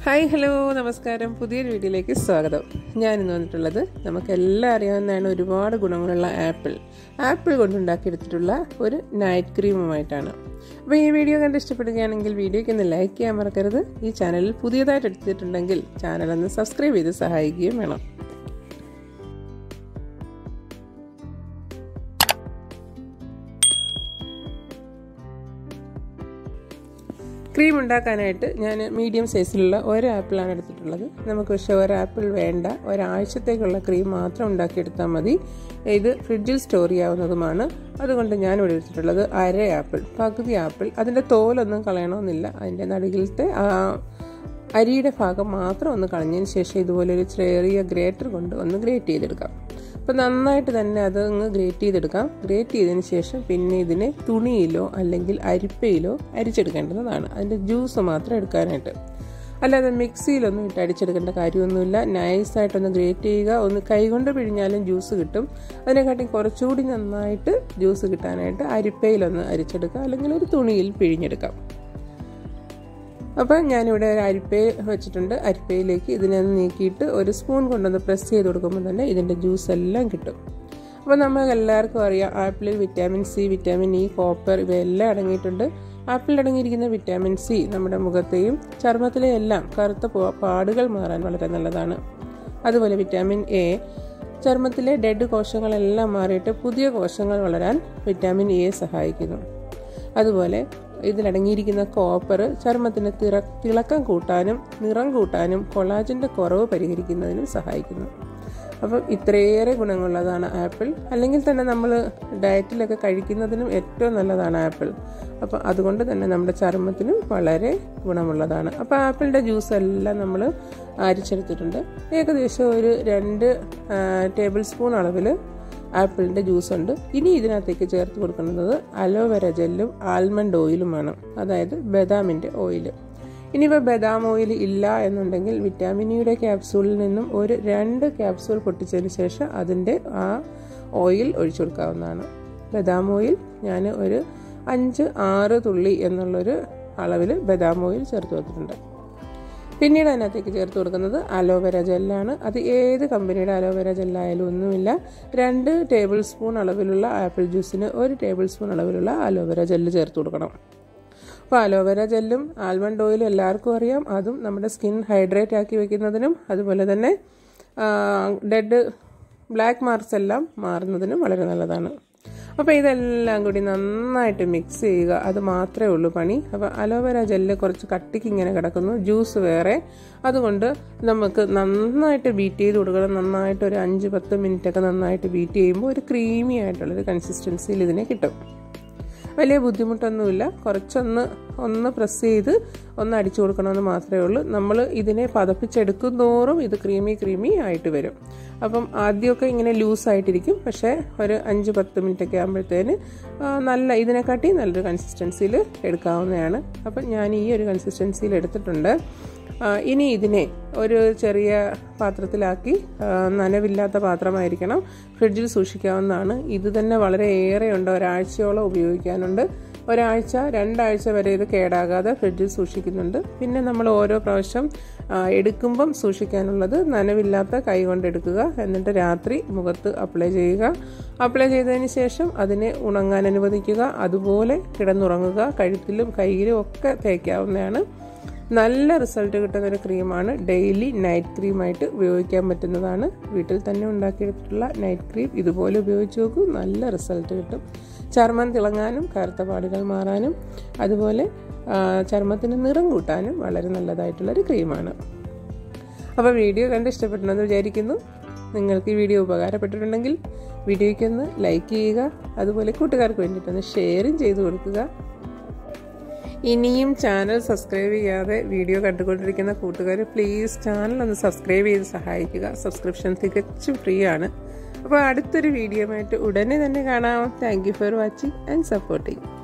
hi hello നമസ്കാരം പുതിയൊരു വീഡിയോയിലേക്ക് സ്വാഗതം ഞാനിന്ന് വന്നിട്ടുള്ളത് നമുക്കെല്ലാം അറിയാവുന്നതാണ് ഒരുപാട് ഗുണങ്ങളുള്ള ആപ്പിൾ ആപ്പിൾ കൊണ്ടുണ്ടാക്കിയെടുത്തിട്ടുള്ള ഒരു നൈറ്റ് ക്രീമുമായിട്ടാണ് അപ്പോൾ ഈ വീഡിയോ കണ്ട് ഇഷ്ടപ്പെടുകയാണെങ്കിൽ വീഡിയോയ്ക്ക് ഒന്ന് ലൈക്ക് ചെയ്യാൻ മറക്കരുത് ഈ ചാനലിൽ പുതിയതായിട്ട് എടുത്തിട്ടുണ്ടെങ്കിൽ ചാനൽ ഒന്ന് സബ്സ്ക്രൈബ് ചെയ്ത് സഹായിക്കുകയും വേണം ക്രീം ഉണ്ടാക്കാനായിട്ട് ഞാൻ മീഡിയം സൈസിലുള്ള ഒരു ആപ്പിളാണ് എടുത്തിട്ടുള്ളത് നമുക്ക് പക്ഷേ ഒരു ആപ്പിൾ വേണ്ട ഒരാഴ്ചത്തേക്കുള്ള ക്രീം മാത്രം ഉണ്ടാക്കിയെടുത്താൽ മതി ഇത് ഫ്രിഡ്ജിൽ സ്റ്റോർ ചെയ്യാവുന്നതുമാണ് അതുകൊണ്ട് ഞാൻ ഇവിടെ എടുത്തിട്ടുള്ളത് അര ആപ്പിൾ പകുതി ആപ്പിൾ അതിൻ്റെ തോലൊന്നും കളയണമെന്നില്ല അതിൻ്റെ നടുകിലത്തെ ആ അരിയുടെ ഭാഗം മാത്രം ഒന്ന് കളഞ്ഞതിന് ശേഷം ഇതുപോലെ ഒരു ചെറിയ ഗ്രേറ്റർ കൊണ്ട് ഒന്ന് ഗ്രേറ്റ് ചെയ്തെടുക്കാം അപ്പോൾ നന്നായിട്ട് തന്നെ അത് അങ്ങ് ഗ്രേറ്റ് ചെയ്തെടുക്കാം ഗ്രേറ്റ് ചെയ്തതിന് ശേഷം പിന്നെ ഇതിനെ തുണിയിലോ അല്ലെങ്കിൽ അരിപ്പയിലോ അരിച്ചെടുക്കേണ്ടതാണ് അതിൻ്റെ ജ്യൂസ് മാത്രം എടുക്കാനായിട്ട് അല്ലാതെ മിക്സിയിലൊന്നും ഇട്ട് അടിച്ചെടുക്കേണ്ട കാര്യമൊന്നുമില്ല നൈസായിട്ടൊന്ന് ഗ്രേറ്റ് ചെയ്യുക ഒന്ന് കൈകൊണ്ട് പിഴിഞ്ഞാലും ജ്യൂസ് കിട്ടും അതിനെക്കാട്ടി കുറച്ചുകൂടി നന്നായിട്ട് ജ്യൂസ് കിട്ടാനായിട്ട് അരിപ്പയിലൊന്ന് അരിച്ചെടുക്കുക അല്ലെങ്കിൽ ഒരു തുണിയിൽ പിഴിഞ്ഞെടുക്കാം അപ്പം ഞാനിവിടെ ഒരു അരിപ്പ വെച്ചിട്ടുണ്ട് അരിപ്പയിലേക്ക് ഇതിനെ നീക്കിയിട്ട് ഒരു സ്പൂൺ കൊണ്ടൊന്ന് പ്രസ് ചെയ്ത് കൊടുക്കുമ്പോൾ തന്നെ ഇതിൻ്റെ ജ്യൂസ് എല്ലാം കിട്ടും അപ്പോൾ നമുക്ക് എല്ലാവർക്കും അറിയാം ആപ്പിളിൽ vitamin C vitamin E copper ഇവയെല്ലാം അടങ്ങിയിട്ടുണ്ട് ആപ്പിളിൽ അടങ്ങിയിരിക്കുന്ന വിറ്റാമിൻ സി നമ്മുടെ മുഖത്തെയും ചർമ്മത്തിലെ എല്ലാം കറുത്ത പാടുകൾ മാറാൻ വളരെ നല്ലതാണ് അതുപോലെ വിറ്റാമിൻ എ ചർമ്മത്തിലെ ഡെഡ് കോശങ്ങളെല്ലാം മാറിയിട്ട് പുതിയ കോശങ്ങൾ വളരാൻ വിറ്റാമിൻ എ സഹായിക്കുന്നു അതുപോലെ ഇതിലടങ്ങിയിരിക്കുന്ന കോപ്പർ ചർമ്മത്തിന് തിറ തിളക്കം കൂട്ടാനും നിറം കൂട്ടാനും കൊളാജിൻ്റെ കുറവ് പരിഹരിക്കുന്നതിനും സഹായിക്കുന്നു അപ്പം ഇത്രയേറെ ഗുണങ്ങളുള്ളതാണ് ആപ്പിൾ അല്ലെങ്കിൽ തന്നെ നമ്മൾ ഡയറ്റിലൊക്കെ കഴിക്കുന്നതിനും ഏറ്റവും നല്ലതാണ് ആപ്പിൾ അപ്പോൾ അതുകൊണ്ട് തന്നെ നമ്മുടെ ചർമ്മത്തിനും വളരെ ഗുണമുള്ളതാണ് അപ്പോൾ ആപ്പിളിൻ്റെ ജ്യൂസ് എല്ലാം നമ്മൾ അരിച്ചെടുത്തിട്ടുണ്ട് ഏകദേശം ഒരു രണ്ട് ടേബിൾ സ്പൂൺ അളവിൽ ആപ്പിളിൻ്റെ ജ്യൂസ് ഉണ്ട് ഇനി ഇതിനകത്തേക്ക് ചേർത്ത് കൊടുക്കുന്നത് അലോവേര ജെല്ലും ആൽമണ്ട് ഓയിലുമാണ് അതായത് ബദാമിൻ്റെ ഓയിൽ ഇനിയിപ്പോൾ ബദാം ഓയിൽ ഇല്ല എന്നുണ്ടെങ്കിൽ വിറ്റാമിൻ ഇയുടെ ക്യാപ്സൂളിൽ നിന്നും ഒരു രണ്ട് ക്യാപ്സൂൾ പൊട്ടിച്ചതിന് ശേഷം അതിൻ്റെ ആ ഓയിൽ ഒഴിച്ചു കൊടുക്കാവുന്നതാണ് ബദാം ഓയിൽ ഞാൻ ഒരു അഞ്ച് ആറ് തുള്ളി എന്നുള്ളൊരു അളവിൽ ബദാം ഓയിൽ ചേർത്ത് കൊടുത്തിട്ടുണ്ട് പിന്നീട് അതിനകത്തേക്ക് ചേർത്ത് കൊടുക്കുന്നത് അലോവേര ജെല്ലാണ് അത് ഏത് കമ്പനിയുടെ അലോവേര ജെല്ലായാലും ഒന്നുമില്ല രണ്ട് ടേബിൾ സ്പൂൺ അളവിലുള്ള ആപ്പിൾ ജ്യൂസിന് ഒരു ടേബിൾ സ്പൂൺ അളവിലുള്ള അലോവേര ജെല്ല് ചേർത്ത് കൊടുക്കണം അപ്പോൾ അലോവേര ജെല്ലും ആൽമണ്ട് ഓയിലും എല്ലാവർക്കും അറിയാം അതും നമ്മുടെ സ്കിൻ ഹൈഡ്രേറ്റ് ആക്കി വെക്കുന്നതിനും അതുപോലെ തന്നെ ഡെഡ് ബ്ലാക്ക് മാർക്സ് എല്ലാം മാറുന്നതിനും വളരെ നല്ലതാണ് അപ്പോൾ ഇതെല്ലാം കൂടി നന്നായിട്ട് മിക്സ് ചെയ്യുക അത് മാത്രമേ ഉള്ളൂ പണി അപ്പോൾ അലോവേര ജെല്ല് കുറച്ച് കട്ടിക്ക് ഇങ്ങനെ കിടക്കുന്നു ജ്യൂസ് വേറെ അതുകൊണ്ട് നമുക്ക് നന്നായിട്ട് ബീറ്റ് ചെയ്ത് കൊടുക്കണം നന്നായിട്ട് ഒരു അഞ്ച് പത്ത് മിനിറ്റൊക്കെ നന്നായിട്ട് ബീറ്റ് ചെയ്യുമ്പോൾ ഒരു ക്രീമി ആയിട്ടുള്ളൊരു കൺസിസ്റ്റൻസിയിൽ ഇതിനെ കിട്ടും വലിയ ബുദ്ധിമുട്ടൊന്നുമില്ല കുറച്ചൊന്ന് ഒന്ന് പ്രസ് ചെയ്ത് ഒന്ന് അടിച്ചു കൊടുക്കണമെന്ന് മാത്രമേ ഉള്ളൂ നമ്മൾ ഇതിനെ പതപ്പിച്ചെടുക്കും തോറും ഇത് ക്രീമി ക്രീമി ആയിട്ട് വരും അപ്പം ആദ്യമൊക്കെ ഇങ്ങനെ ലൂസായിട്ടിരിക്കും പക്ഷേ ഒരു അഞ്ച് പത്ത് മിനിറ്റൊക്കെ ആകുമ്പോഴത്തേന് നല്ല ഇതിനെക്കാട്ടി നല്ലൊരു കൺസിസ്റ്റൻസിയിൽ എടുക്കാവുന്നതാണ് അപ്പം ഞാൻ ഈ ഒരു കൺസിസ്റ്റൻസിയിൽ എടുത്തിട്ടുണ്ട് ഇനി ഇതിനെ ഒരു ചെറിയ പാത്രത്തിലാക്കി നനവില്ലാത്ത പാത്രമായിരിക്കണം ഫ്രിഡ്ജിൽ സൂക്ഷിക്കാവുന്നതാണ് ഇത് തന്നെ വളരെ ഏറെയുണ്ട് ഒരാഴ്ചയോളം ഉപയോഗിക്കാനുണ്ട് ഒരാഴ്ച രണ്ടാഴ്ച വരെ ഇത് കേടാകാതെ ഫ്രിഡ്ജിൽ സൂക്ഷിക്കുന്നുണ്ട് പിന്നെ നമ്മൾ ഓരോ പ്രാവശ്യം എടുക്കുമ്പം സൂക്ഷിക്കാനുള്ളത് നനവില്ലാത്ത കൈ കൊണ്ട് എടുക്കുക എന്നിട്ട് രാത്രി മുഖത്ത് അപ്ലൈ ചെയ്യുക അപ്ലൈ ചെയ്തതിന് ശേഷം അതിനെ ഉണങ്ങാൻ അനുവദിക്കുക അതുപോലെ കിടന്നുറങ്ങുക കഴുത്തിലും കയ്യിലും ഒക്കെ തേക്കാവുന്നതാണ് നല്ല റിസൾട്ട് കിട്ടുന്ന ഒരു ക്രീമാണ് ഡെയിലി നൈറ്റ് ക്രീമായിട്ട് ഉപയോഗിക്കാൻ പറ്റുന്നതാണ് വീട്ടിൽ തന്നെ ഉണ്ടാക്കിയെടുത്തിട്ടുള്ള നൈറ്റ് ക്രീം ഇതുപോലെ ഉപയോഗിച്ച് നോക്കൂ നല്ല റിസൾട്ട് കിട്ടും ചർമ്മം തിളങ്ങാനും കറുത്ത പാടുകൾ മാറാനും അതുപോലെ ചർമ്മത്തിന് നിറം കൂട്ടാനും വളരെ നല്ലതായിട്ടുള്ളൊരു ക്രീമാണ് അപ്പോൾ വീഡിയോ കണ്ട് ഇഷ്ടപ്പെട്ടെന്ന് വിചാരിക്കുന്നു നിങ്ങൾക്ക് ഈ വീഡിയോ ഉപകാരപ്പെട്ടിട്ടുണ്ടെങ്കിൽ വീഡിയോയ്ക്കൊന്ന് ലൈക്ക് ചെയ്യുക അതുപോലെ കൂട്ടുകാർക്ക് വേണ്ടിയിട്ടൊന്ന് ഷെയറും ചെയ്തു കൊടുക്കുക ഇനിയും ചാനൽ സബ്സ്ക്രൈബ് ചെയ്യാതെ വീഡിയോ കണ്ടുകൊണ്ടിരിക്കുന്ന കൂട്ടുകാർ പ്ലീസ് ചാനൽ ഒന്ന് സബ്സ്ക്രൈബ് ചെയ്ത് സഹായിക്കുക സബ്സ്ക്രിപ്ഷൻ തികച്ചും ഫ്രീ ആണ് അപ്പോൾ അടുത്തൊരു വീഡിയോ ആയിട്ട് ഉടനെ തന്നെ കാണാം thank you for watching and supporting